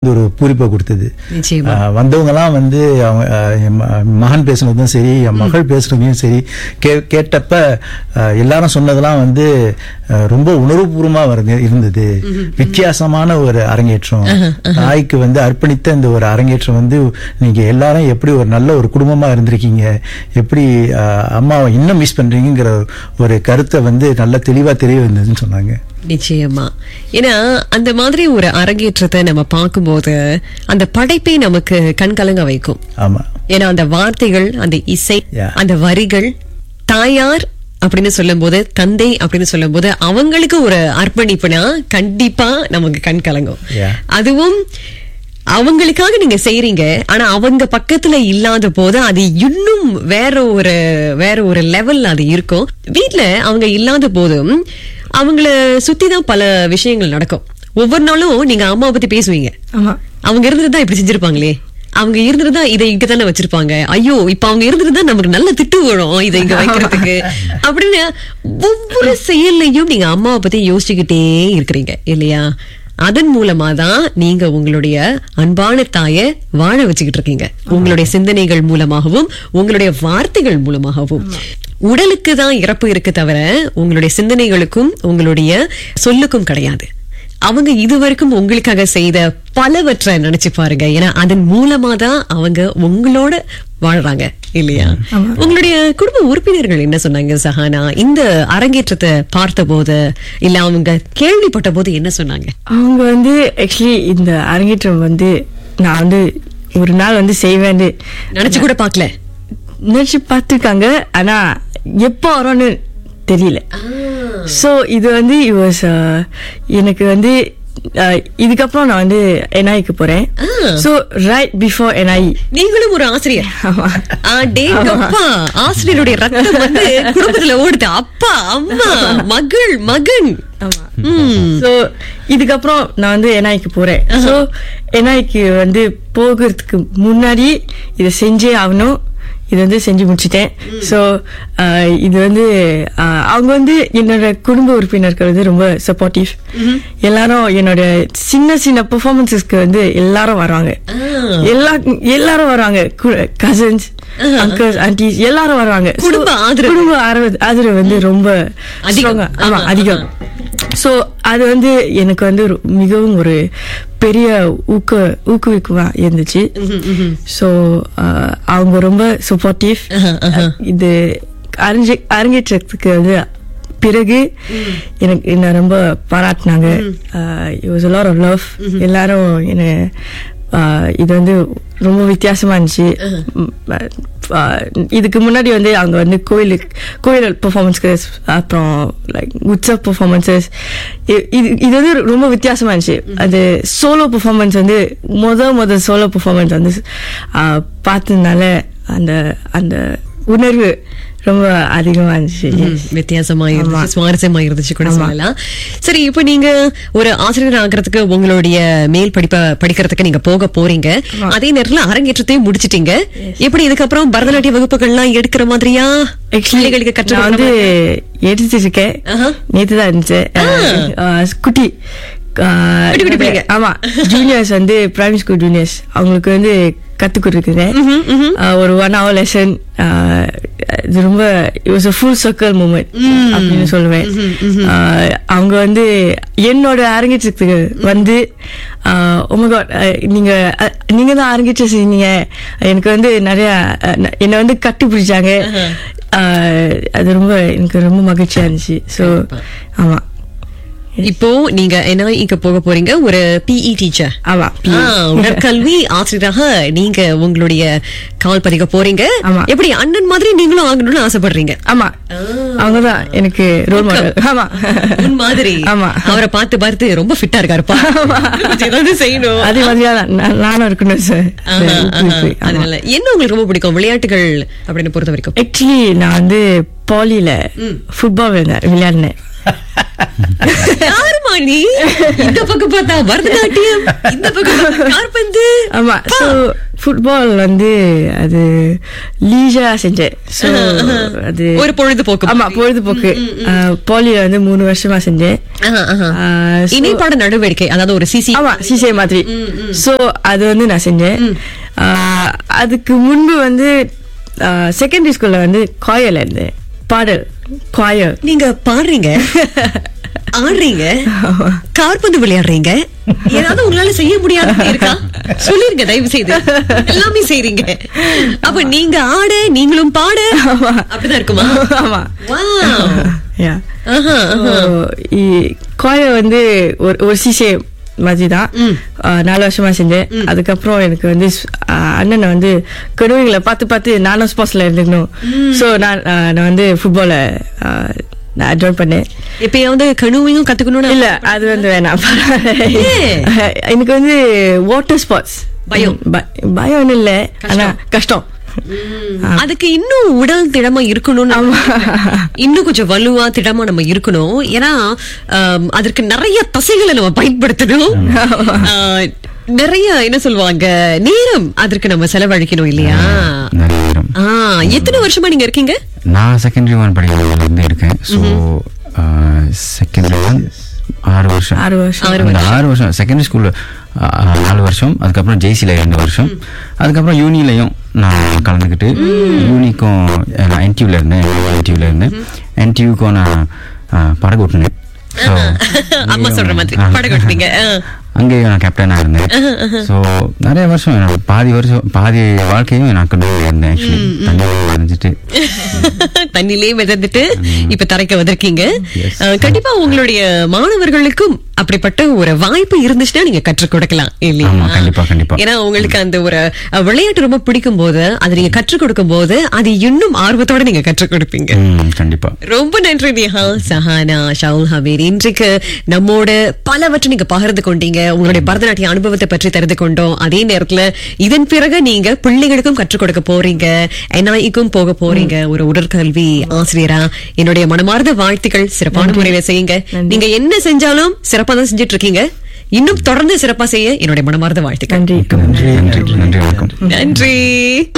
ஒரு பூரிப்பை கொடுத்தது நிச்சயமா ஆஹ் வந்தவங்கலாம் வந்து அவங்க ஆஹ் என் ம- மகன் பேசுனதும் சரி என் மகள் பேசுனதையும் சரி கே கேட்டப்ப ஆஹ் எல்லாரும் சொன்னதெல்லாம் வந்து ஆஹ் ரொம்ப உணர்வுபூர்வமா வருது இருந்தது வித்தியாசமான ஒரு அரங்கேற்றம் தாய்க்கு வந்து அர்ப்பணித்த இந்த ஒரு அரங்கேற்றம் வந்து நீங்க எல்லாரும் எப்படி ஒரு நல்ல ஒரு குடும்பமா இருந்திருக்கீங்க எப்படி ஆஹ் அம்மாவை இன்னும் மிஸ் பண்றீங்கிற ஒரு கருத்தை வந்து நல்ல தெளிவா தெரிய வந்ததுன்னு சொன்னாங்க நிச்சயமா ஏன்னா அந்த மாதிரி ஒரு அரங்கேற்றத்தை நம்ம பார்க்கும்போது அந்த படைப்பை நமக்கு கண்கலங்க வைக்கும் ஆமா ஏன்னா அந்த வார்த்தைகள் அந்த இசை Yeah. அந்த வரிகள் தாயார் அப்படின்னு சொல்லும்போது தந்தை அப்படின்னு சொல்லும்போது அவங்களுக்கு ஒரு அர்ப்பணிப்புனா கண்டிப்பா நமக்கு கண் கலங்கும் Yeah. அதுவும் அவங்களுக்காக நீங்க செய்றீங்க ஆனா அவங்க பக்கத்துல இல்லாத போது அது இன்னும் வேற ஒரு வேற ஒரு லெவல்ல அது இருக்கும் வீட்ல அவங்க இல்லாத போதும் அவங்கள சுத்தி தான் பல விஷயங்கள் நடக்கும் ஒவ்வொரு நாளும் நீங்க அம்மாவை பத்தி பேசுவீங்க ஆமா அவங்க இருந்திருந்தா இப்படி செஞ்சிருப்பாங்களே அவங்க இருந்திருந்தா இதை இங்க தானே வச்சிருப்பாங்க ஐயோ இப்ப அவங்க இருந்திருந்தா நமக்கு நல்ல திட்டு வரும் இதை இங்க வைக்கிறதுக்கு அப்படின்னு ஒவ்வொரு செயல்லையும் நீங்க அம்மாவை பத்தி யோசிச்சுக்கிட்டே இருக்கிறீங்க இல்லையா அதன் மூலமா தான் நீங்க உங்களுடைய அன்பான தாயை வாழ வச்சுக்கிட்டு இருக்கீங்க உங்களுடைய சிந்தனைகள் மூலமாகவும் உங்களுடைய வார்த்தைகள் மூலமாகவும் உடலுக்கு தான் இறப்பு இருக்கு தவிர உங்களுடைய சிந்தனைகளுக்கும் உங்களுடைய சொல்லுக்கும் கிடையாது அவங்க இதுவரைக்கும் உங்களுக்காக செய்த பலவற்றை நினைச்சு பாருங்க ஏன்னா அதன் மூலமா தான் அவங்க உங்களோட வாழ்றாங்க இல்லையா உங்களுடைய குடும்ப உறுப்பினர்கள் என்ன சொன்னாங்க சஹானா இந்த அரங்கேற்றத்தை பார்த்த போது இல்ல அவங்க கேள்விப்பட்ட போது என்ன சொன்னாங்க அவங்க வந்து ஆக்சுவலி இந்த அரங்கேற்றம் வந்து நான் வந்து ஒரு நாள் வந்து செய்வேன் நினைச்சு கூட பார்க்கல நினைச்சு பார்த்துருக்காங்க ஆனா எப்போ வரும்னு தெரியல ஸோ இது வந்து it was, uh, எனக்கு வந்து uh, இதுக்கப்புறம் நான் வந்து என்ஐக்கு போறேன் ஸோ ரைட் பிஃபோர் என்ஐ நீங்களும் ஒரு ஆசிரியர் ஆமா அடேங்கப்பா ஆசிரியருடைய ரத்தம் வந்து குடும்பத்துல ஓடுது அப்பா அம்மா மகள் மகன் ஆமா ம். ஸோ இதுக்கப்புறம் நான் வந்து என்ஐக்கு போறேன் ஸோ என்ஐக்கு வந்து போகிறதுக்கு முன்னாடி இதை செஞ்சே ஆகணும் இது வந்து செஞ்சு முடிச்சிட்டேன் ஸோ இது வந்து ஆஹ், அவங்க வந்து என்னோட குடும்ப உறுப்பினர்கள் வந்து ரொம்ப சப்போர்ட்டிவ் எல்லாரும் என்னோட சின்ன சின்ன பெர்ஃபார்மன்ஸஸ்க்கு வந்து எல்லாரும் வருவாங்க எல்லா எல்லாரும் வருவாங்க கசின்ஸ் அங்கிள்ஸ் ஆன்டிஸ் எல்லாரும் வருவாங்க So, குடும்ப ஆதரவு. குடும்ப ஆதரவு ஆதரவு வந்து ரொம்ப அதிகம். strong ஆ- ஆமா ஆஹா, அதிகம் ஸோ அது வந்து எனக்கு வந்து ஒரு- மிகவும் ஒரு பெரிய ஊக்க ஊக்குவிக்குவா இருந்துச்சு ஸோ அவங்க ரொம்ப சப்போர்ட்டிவ் இது அரங்கே அரங்கேற்றத்துக்கு வந்து பிறகு எனக்கு என்ன ரொம்ப பாராட்டினாங்க it was lot of love எல்லாரும் என்ன ஆஹ், இது வந்து ரொம்ப வித்தியாசமா இருந்துச்சு ம், ஆஹ், இதுக்கு முன்னாடி வந்து அவங்க வந்து கோயிலுக்கு கோயில் பெர்ஃபார்மன்ஸ்க்கு அப்புறம் லைக் உற்சவ் பெர்ஃபார்மன்சஸ் இது இது வந்து ரொம்ப வித்தியாசமா இருந்துச்சு அது சோலோ பெர்ஃபார்மன்ஸ் வந்து முத முத சோலோ பெர்ஃபார்மன்ஸ் வந்து ஆஹ், பார்த்ததுனால அந்த அந்த உணர்வு ரொம்ப அதிகமா இருந்துச்சு ம், வித்தியாசமா இருந்துச்சு ஆமா. சுவாரஸ்யமா இருந்துச்சு கூட ஆமா. சொல்லலாம் சரி இப்போ நீங்க ஒரு ஆசிரியர் ஆகிறதுக்கு உங்களுடைய மேல் படிப்ப படிக்கிறதுக்கு நீங்க போக போறீங்க அதே நேரத்துல அரங்கேற்றத்தையும் முடிச்சிட்டீங்க எப்படி இதுக்கப்புறம் பரதநாட்டிய வகுப்புகள்லாம் எடுக்கிற மாதிரியா பிள்ளைகளுக்கு கற்றுக் நான் கொடுக்கிற வந்து எடுத்துட்டு இருக்கேன் ஆஹா. நேத்து தான் இருந்துச்சு அஹ், குட்டி அஹ், குட்டி குட்டி பிள்ளைங்க. ஆமா ஜூனியர்ஸ் வந்து பிரைமரி ஸ்கூல் ஜூனியர்ஸ் அவங்களுக்கு வந்து கத்து கொடுக்குறேன் ஒரு ஒன் ஹவர் லெசன் இது ரொம்ப it was a full circle moment அப்படின்னு சொல்லுவேன் அஹ், அவங்க வந்து என்னோட அரங்கேற்றத்துக்கு வந்து உமகாட் நீங்க அஹ், நீங்க தான் அரங்கேற்றம் செஞ்சீங்க எனக்கு வந்து நிறைய அஹ், ந- என்னை வந்து கட்டுப்பிடிச்சாங்க அஹ், அது ரொம்ப எனக்கு ரொம்ப மகிழ்ச்சியா இருந்துச்சு ஸோ ஆமா இப்போ நீங்க என்ன இங்க போக போறீங்க ஒரு பிஇ டீச்சர் ஆமா உடற்கல்வி ஆசிரியராக நீங்க உங்களுடைய கால் பதிக்க போறீங்க ஆமா. எப்படி அண்ணன் மாதிரி நீங்களும் ஆகணும்னு ஆசைப்படுறீங்க ஆமா அவங்கதான் எனக்கு ரோல் மாடல் ஆமா உன் மாதிரி ஆமா அவரை பார்த்து பார்த்து ரொம்ப ஃபிட்டா இருக்காருப்பா கொஞ்சம் ஏதாவது செய்யணும் அதே மாதிரியா நான் நானும் இருக்கணும் சார் ஆஹா, ஆஹா. அதனால என்ன உங்களுக்கு ரொம்ப பிடிக்கும் விளையாட்டுகள் அப்படின்னு பொறுத்த வரைக்கும் ஆக்சுவலி நான் வந்து பாலியில ஃபுட்பால் விளையாடினேன் யாருமா நீ இந்த பக்கம் பார்த்தா பரதநாட்டியம் இந்த பக்கம் பார்த்தா காற்பந்து ஆமா ஸோ ஃபுட்பால் வந்து அது லீஜா செஞ்சேன் ஸோ அது ஒரு பொழுதுபோக்கு ஆமா பொழுதுபோக்கு பாலியில வந்து மூணு வருஷமா செஞ்சேன் ஆஹா, ஆஹா. ஆஹ், so- இணைப்பாட நடவடிக்கை அதாவது ஒரு சிசி ஆமா சிசே மாதிரி சோ அது வந்து நான் செஞ்சேன் ஆஹ், அதுக்கு முன்பு வந்து செகண்டரி ஸ்கூல்ல வந்து காயல் இருந்தேன் பாடல் காயல் நீங்க பாடுறீங்க ஆடுறீங்க கார்பந்து விளையாடுறீங்க ஏதாவது உங்களால செய்ய முடியாது இருக்கா சொல்லிருங்க தயவு செய்து எல்லாமே செய்றீங்க அப்ப நீங்க ஆட நீங்களும் பாட அப்படிதான் இருக்குமா ஆமா Wow. யா ஆஹா, ஆஹா. காய வந்து ஒரு ஒரு சிசே மாதிரி தான் ஆஹ், நாலு வருஷமா செஞ்சேன் அதுக்கப்புறம் எனக்கு வந்து ஸ்- ஆஹ், அண்ணனை வந்து கடுவைகளை பார்த்து பார்த்து நானும் ஸ்போர்ட்ஸ்ல இருந்துக்கணும் ஸோ நான் ஆஹ், நான் வந்து ஃபுட்பால நான் ஜாயின் பண்ணேன் எப்பயாவது கணுவையும் கத்துக்கணும்னு இல்ல அது வந்து வேணாம் ஏன்? எனக்கு வந்து வாட்டர் ஸ்போர்ட்ஸ் பயம். பயம் இல்ல ஆனா கஷ்டம் அதுக்கு இன்னும் உடல் திடமா இருக்கணும்னு ஆமா. இன்னும் கொஞ்சம் வலுவா திடமா நம்ம இருக்கணும் ஏன்னா ஆம், அதற்கு நிறைய தசைகளை நம்ம பயன்படுத்தணும் ஆ, நிறைய என்ன சொல்லுவாங்க நேரம் அதற்கு நம்ம செலவழிக்கணும் இல்லையா நிறைய நேரம் ஆ எத்தனை வருஷமா நீங்க இருக்கீங்க நான் செகண்டரி ஒன் படிக்கிறதுலேருந்து இருக்கேன் ஸோ செகண்டரி ஒன் ஆறு வருஷம் ஆறு வருஷம். ஆறு அந்த ஆறு வருஷம் செகண்டரி ஸ்கூல்ல நாலு வருஷம் அதுக்கப்புறம் ஜெய்சில ரெண்டு வருஷம் அதுக்கப்புறம் யூனிலையும் நான் கலந்துக்கிட்டு யூனிக்கும் நான் என்டியூல இருந்தேன் என்டியூல இருந்தேன் என்டியூக்கும் நான் ஆஹ், படகு ஓட்டுனேன் So, அம்மா சொல்ற மாதிரி ஆ. படகட்டுறீங்க அங்கேயும் நான் கேப்டனாக இருந்தேன் ஸோ நிறைய வருஷம் எனக்கு பாதி வருஷம் பாதி வாழ்க்கையும் நான் கொண்டு இருந்தேன் ஆக்சுவலி தண்ணி வரைஞ்சிட்டு தண்ணிலே மிதந்துட்டு இப்ப தரைக்க வந்திருக்கீங்க Yes. அஹ், கண்டிப்பா உங்களுடைய மாணவர்களுக்கும் அப்படிப்பட்ட ஒரு வாய்ப்பு இருந்துச்சுன்னா நீங்க கற்றுக் கொடுக்கலாம் இல்லையா ஆமா, கண்டிப்பா, கண்டிப்பா. ஏன்னா உங்களுக்கு அந்த ஒரு அஹ், விளையாட்டு ரொம்ப பிடிக்கும் போது அதை நீங்க கற்றுக் கொடுக்கும் போது அது இன்னும் ஆர்வத்தோட நீங்க கற்றுக் கொடுப்பீங்க ம், கண்டிப்பா ரொம்ப நன்றி நேஹா சஹானா ஷவுல் ஹபீர் இன்றைக்கு நம்மோட பலவற்றை நீங்க பகிர்ந்து கொண்டீங்க உங்களுடைய பரதநாட்டிய அனுபவத்தை பற்றி தெரிந்து கொண்டோம் அதே நேரத்துல இதன் பிறகு நீங்க பிள்ளைகளுக்கும் கற்றுக் கொடுக்க போறீங்க என்ஐக்கும் போக போறீங்க ஒரு உடற்கல்வி ஆசிரியரா என்னுடைய மனமார்ந்த வாழ்த்துக்கள் சிறப்பான முறையில செய்யுங்க நீங்க என்ன செஞ்சாலும் சிறப்பா தான் செஞ்சுட்டு இருக்கீங்க இன்னும் தொடர்ந்து சிறப்பா செய்ய என்னுடைய மனமார்ந்த வாழ்த்துக்கள் நன்றி நன்றி நன்றி நன்றி வணக்கம் நன்றி